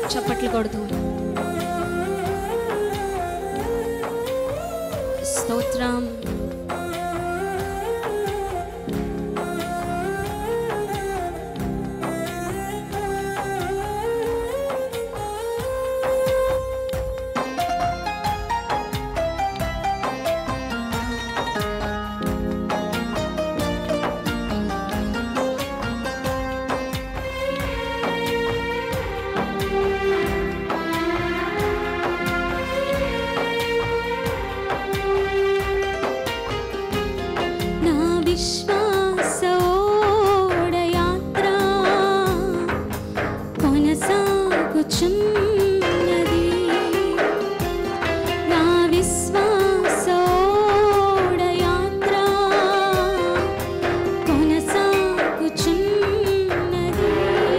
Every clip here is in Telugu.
చప్పట్లు కొడుతూ స్తోత్రం నా విశ్వాస ఓడయాత్ర కొనసాగుచున్నది నా విశ్వాస ఓడయాత్ర కొనసాగుచున్నది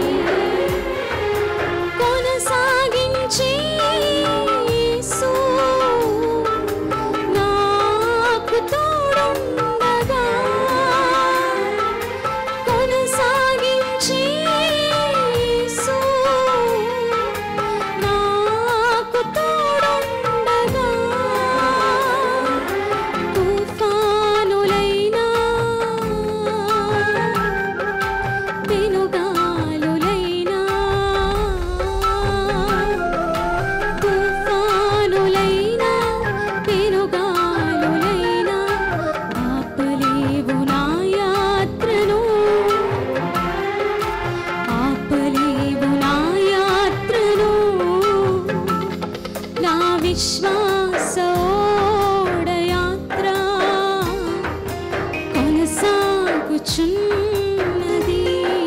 కొనసాగించే యేసు నాకు తోడుండగా కొనసాగించే యేసు నాకు తోడుండగా తుఫానులైనా పెనుగాలులైనా తుఫానులైనా పెనుగాలులైనా ఆపలేవు నా యాత్రను ఆపలేవు నా యాత్రను నా విశ్వాస ఓడయాత్ర కొనసాగుచున్నది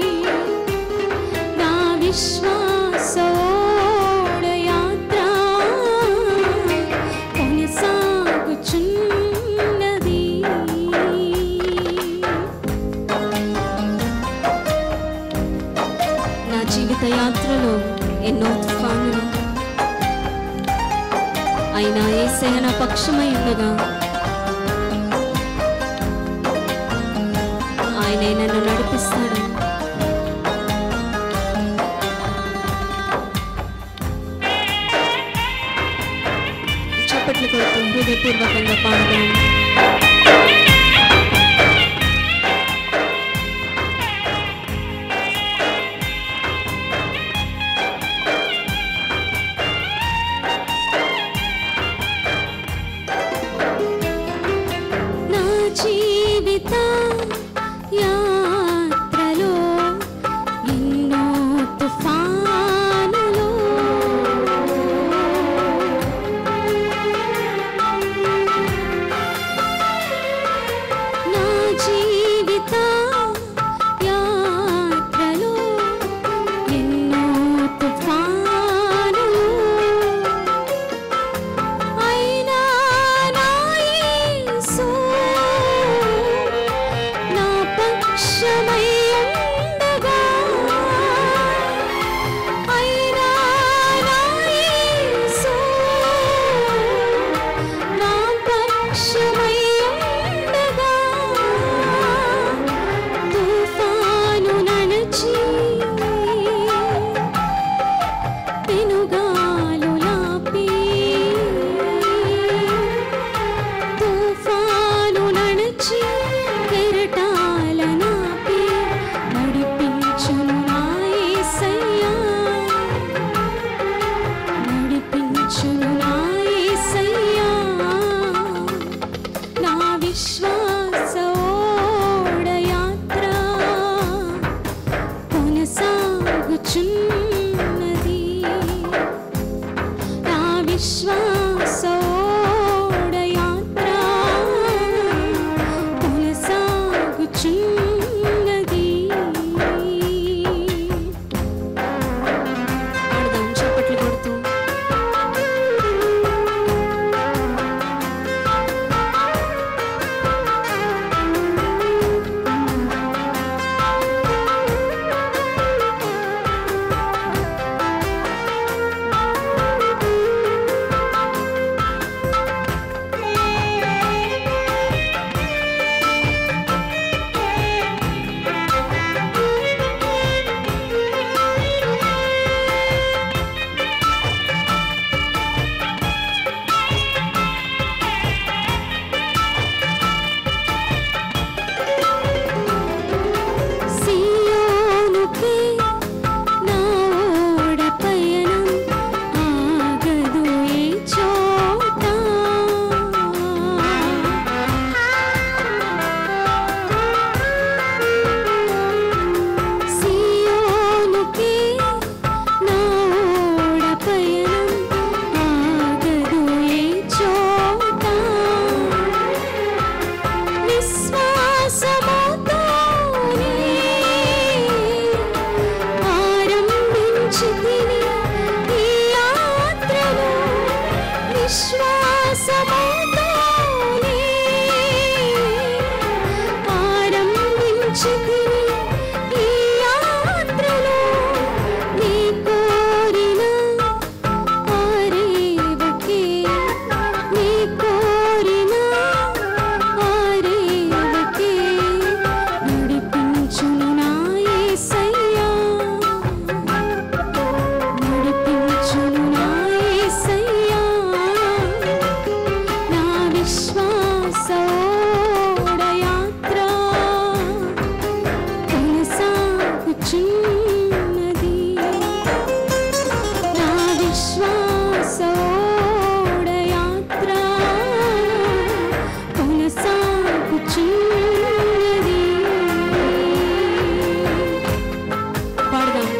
నా విశ్వాస ఓడయాత్ర కొనసాగుచున్నది నా జీవిత యాత్రలో ఎన్నో తుఫానులు అయినా ఏసయ నా పక్షమై ఉండగా ఆయనే నన్ను నడిపిస్తాడు చప్పట్లు కొడుతూ హృదయపూర్వకంగా పాడదాం నా జీవిత యాత్రలో ఎన్నో తుఫానులు నా జీవిత యాత్రలో ఎన్నో తుఫానులు అయినా నా యేసు నా పక్షమై ఉండగా అయినా నా యేసు నా పక్షమై ఉండగా తుఫాను నడచి పెనుగాలులాపి తుఫాను నడచి కెరటాల నాపి నడిపించును నా యేసయ్యా నడిపించును నా యేసయ్యా నా విశ్వాస ఓడయాత్ర కొనసాగుచున్నది నా విశ్వాస ఓడయాత్ర కొనసాగుచున్నది పాడదాం చప్పట్లు కొడుతూ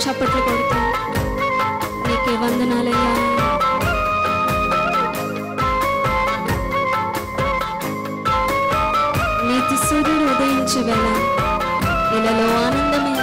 చప్పట్లు కొడుతూ నీకే వందనాలయ్యా నీతి సూర్యుడు ఉదయించే వేళ ఇలాలో ఆనందమే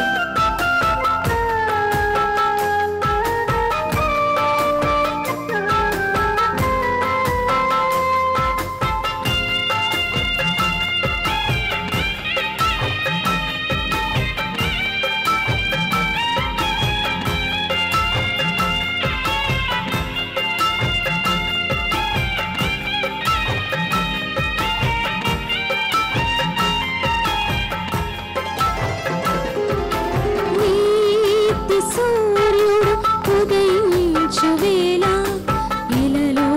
నీతి సూర్యుడు ఉదయించు వేళ ఇలలో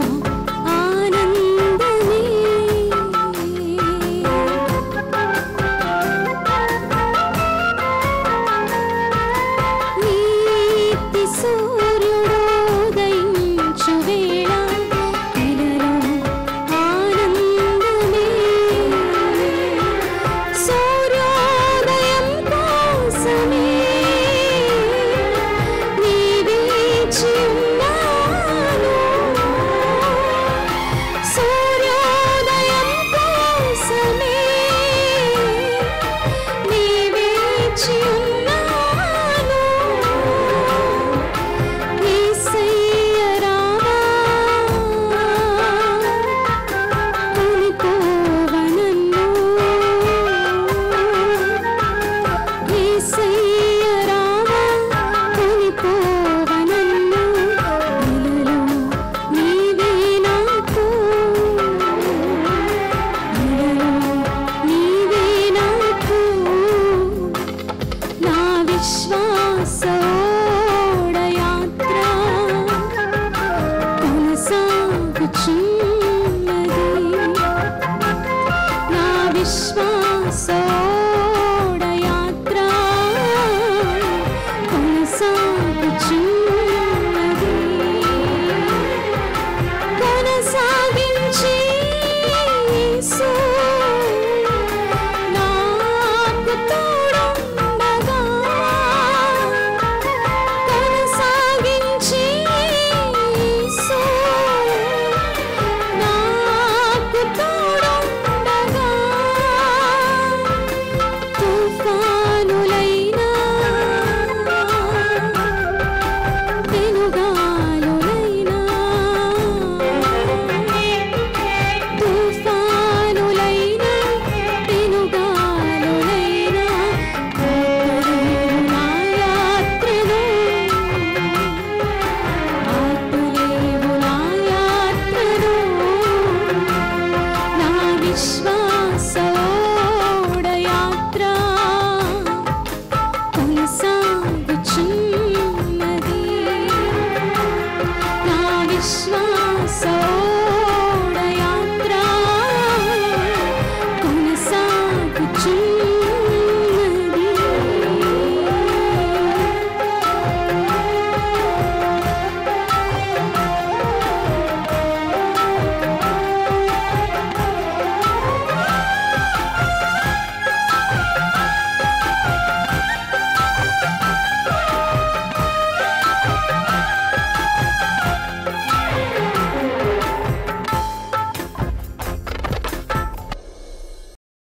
ఆనందమే నీతి సూర్యుడు ఉదయించు వేళ ఇలలో ఆనందమే సూర్యోదయం కోసమే నీ వేచి ఉన్నాను సూర్యోదయం కోసమే నీ వేచి ఉన్నాను యేసయ్య రావా కొనుకోవనన్ను యేసయ్య రావా కొనుకోవనన్ను ఇలలో నీవే నాకు ఇలలో నీవే నాకు నా విశ్వాస